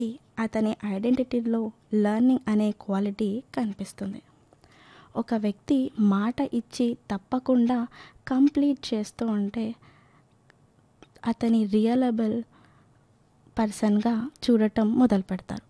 అతని ఐడెంటిటీలో లెర్నింగ్ అనే క్వాలిటీ కనిపిస్తుంది ఒక వ్యక్తి మాట ఇచ్చి తప్పకుండా కంప్లీట్ చేస్తూ ఉంటే అతని రియలబుల్ పర్సన్గా చూడటం మొదలు పెడతారు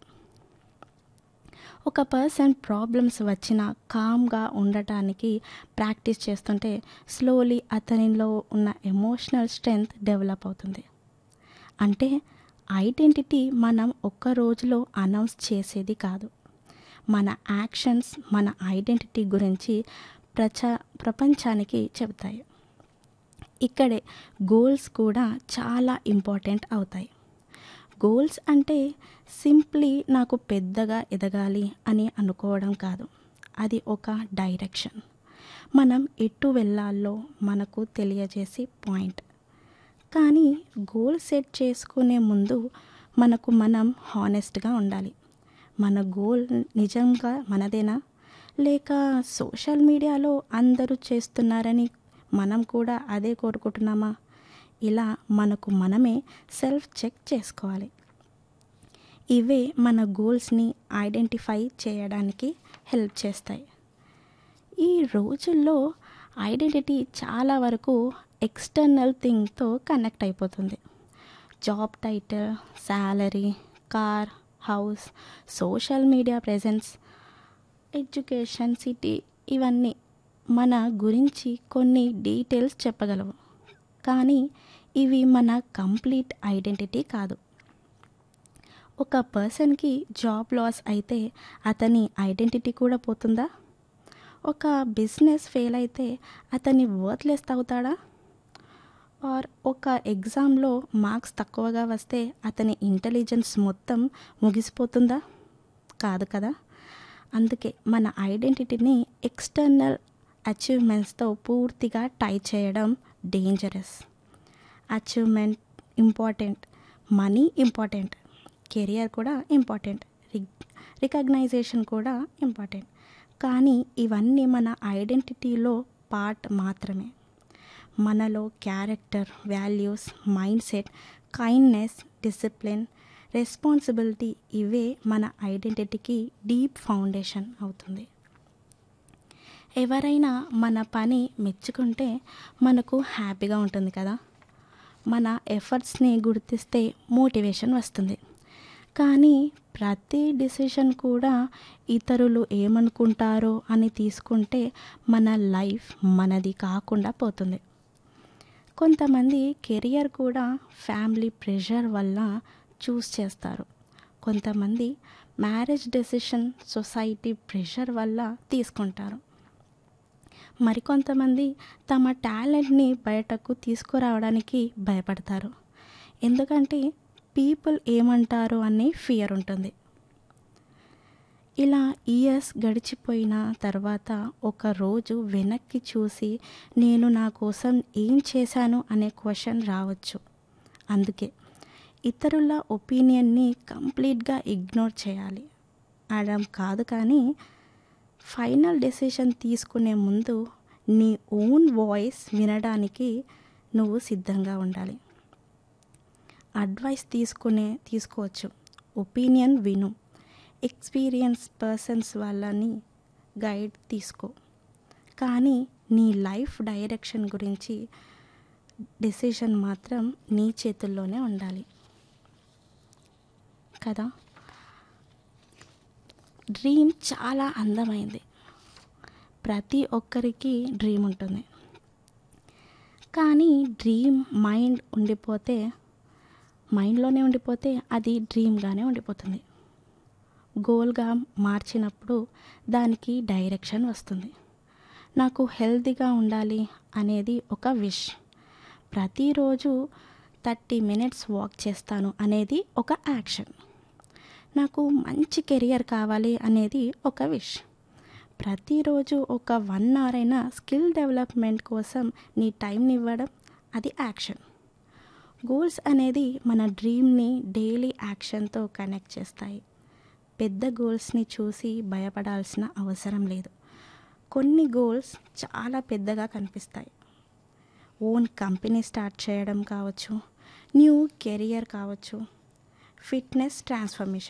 ఒక పర్సన్ ప్రాబ్లమ్స్ వచ్చినా కామ్గా ఉండటానికి ప్రాక్టీస్ చేస్తుంటే స్లోలీ అతనిలో ఉన్న ఎమోషనల్ స్ట్రెంగ్త్ డెవలప్ అవుతుంది అంటే ఐడెంటిటీ మనం ఒక్క రోజులో అనౌన్స్ చేసేది కాదు మన యాక్షన్స్ మన ఐడెంటిటీ గురించి ప్రచ ప్రపంచానికి చెబుతాయి ఇక్కడే గోల్స్ కూడా చాలా ఇంపార్టెంట్ అవుతాయి గోల్స్ అంటే సింప్లీ నాకు పెద్దగా ఎదగాలి అని అనుకోవడం కాదు అది ఒక డైరెక్షన్ మనం ఎటు వెళ్ళాలో మనకు తెలియజేసే పాయింట్ కానీ గోల్ సెట్ చేసుకునే ముందు మనకు మనం హానెస్ట్గా ఉండాలి మన గోల్ నిజంగా మనదేనా లేక సోషల్ మీడియాలో అందరూ చేస్తున్నారని మనం కూడా అదే కోరుకుంటున్నామా ఇలా మనకు మనమే సెల్ఫ్ చెక్ చేసుకోవాలి ఇవే మన గోల్స్ని ఐడెంటిఫై చేయడానికి హెల్ప్ చేస్తాయి ఈ రోజుల్లో ఐడెంటిటీ చాలా వరకు ఎక్స్టర్నల్ థింగ్తో కనెక్ట్ అయిపోతుంది job title salary car house social media presence education city ఇవన్నీ మన గురించి కొన్ని డీటెయిల్స్ చెప్పగలవు కానీ ఇవి మన కంప్లీట్ ఐడెంటిటీ కాదు ఒక పర్సన్కి జాబ్ లాస్ అయితే అతని ఐడెంటిటీ కూడా పోతుందా ఒక బిజినెస్ ఫెయిల్ అయితే అతని వర్త్లెస్ అవుతాడా ఆర్ ఒక ఎగ్జామ్లో మార్క్స్ తక్కువగా వస్తే అతని ఇంటెలిజెన్స్ మొత్తం ముగిసిపోతుందా కాదు కదా అందుకే మన ఐడెంటిటీని ఎక్స్టర్నల్ అచీవ్మెంట్స్తో పూర్తిగా టై చేయడం dangerous achievement important money important career కూడా ఇంపార్టెంట్ రికగ్నైజేషన్ కూడా ఇంపార్టెంట్ కానీ ఇవన్నీ మన ఐడెంటిటీలో పార్ట్ మాత్రమే మనలో character values mindset kindness discipline responsibility ఇవే మన ఐడెంటిటీకి డీప్ ఫౌండేషన్ అవుతుంది ఎవరైనా మన పని మెచ్చుకుంటే మనకు హ్యాపీగా ఉంటుంది కదా మన ఎఫర్ట్స్ని గుర్తిస్తే మోటివేషన్ వస్తుంది కానీ ప్రతి డిసిషన్ కూడా ఇతరులు ఏమనుకుంటారో అని తీసుకుంటే మన లైఫ్ మనది కాకుండా పోతుంది కొంతమంది కెరియర్ కూడా ఫ్యామిలీ ప్రెషర్ వల్ల చూస్ చేస్తారు కొంతమంది మ్యారేజ్ డెసిషన్ సొసైటీ ప్రెషర్ వల్ల తీసుకుంటారు మరికొంతమంది తమ టాలెంట్ని బయటకు తీసుకురావడానికి భయపడతారు ఎందుకంటే పీపుల్ ఏమంటారు అనే ఫియర్ ఉంటుంది ఇలా ఇయర్స్ గడిచిపోయిన తర్వాత ఒక రోజు వెనక్కి చూసి నేను నా కోసం ఏం చేశాను అనే క్వశ్చన్ రావచ్చు అందుకే ఇతరుల ఒపీనియన్ని కంప్లీట్గా ఇగ్నోర్ చేయాలి అనడం కాదు కానీ ఫైనల్ డెసిషన్ తీసుకునే ముందు నీ ఓన్ వాయిస్ వినడానికి నువ్వు సిద్ధంగా ఉండాలి అడ్వైస్ తీసుకునే తీసుకోవచ్చు ఒపీనియన్ విను ఎక్స్పీరియన్స్ పర్సన్స్ వాళ్ళని గైడ్ తీసుకో కానీ నీ లైఫ్ డైరెక్షన్ గురించి డెసిషన్ మాత్రం నీ చేతుల్లోనే ఉండాలి కదా డ్రీమ్ చాలా అందమైంది ప్రతి ఒక్కరికి డ్రీమ్ ఉంటుంది కానీ డ్రీమ్ మైండ్ ఉండిపోతే మైండ్లోనే ఉండిపోతే అది డ్రీమ్గానే ఉండిపోతుంది గోల్గా మార్చినప్పుడు దానికి డైరెక్షన్ వస్తుంది నాకు హెల్తీగా ఉండాలి అనేది ఒక విష్ ప్రతిరోజు థర్టీ మినిట్స్ వాక్ చేస్తాను అనేది ఒక యాక్షన్ నాకు మంచి కెరియర్ కావాలి అనేది ఒక విష్ ప్రతిరోజు ఒక వన్ అవర్ అయినా స్కిల్ డెవలప్మెంట్ కోసం నీ టైంని ఇవ్వడం అది యాక్షన్ గోల్స్ అనేది మన డ్రీమ్ని డైలీ యాక్షన్తో కనెక్ట్ చేస్తాయి పెద్ద గోల్స్ని చూసి భయపడాల్సిన అవసరం లేదు కొన్ని గోల్స్ చాలా పెద్దగా కనిపిస్తాయి ఓన్ కంపెనీ స్టార్ట్ చేయడం కావచ్చు న్యూ కెరియర్ కావచ్చు ఫిట్నెస్ ట్రాన్స్ఫర్మేషన్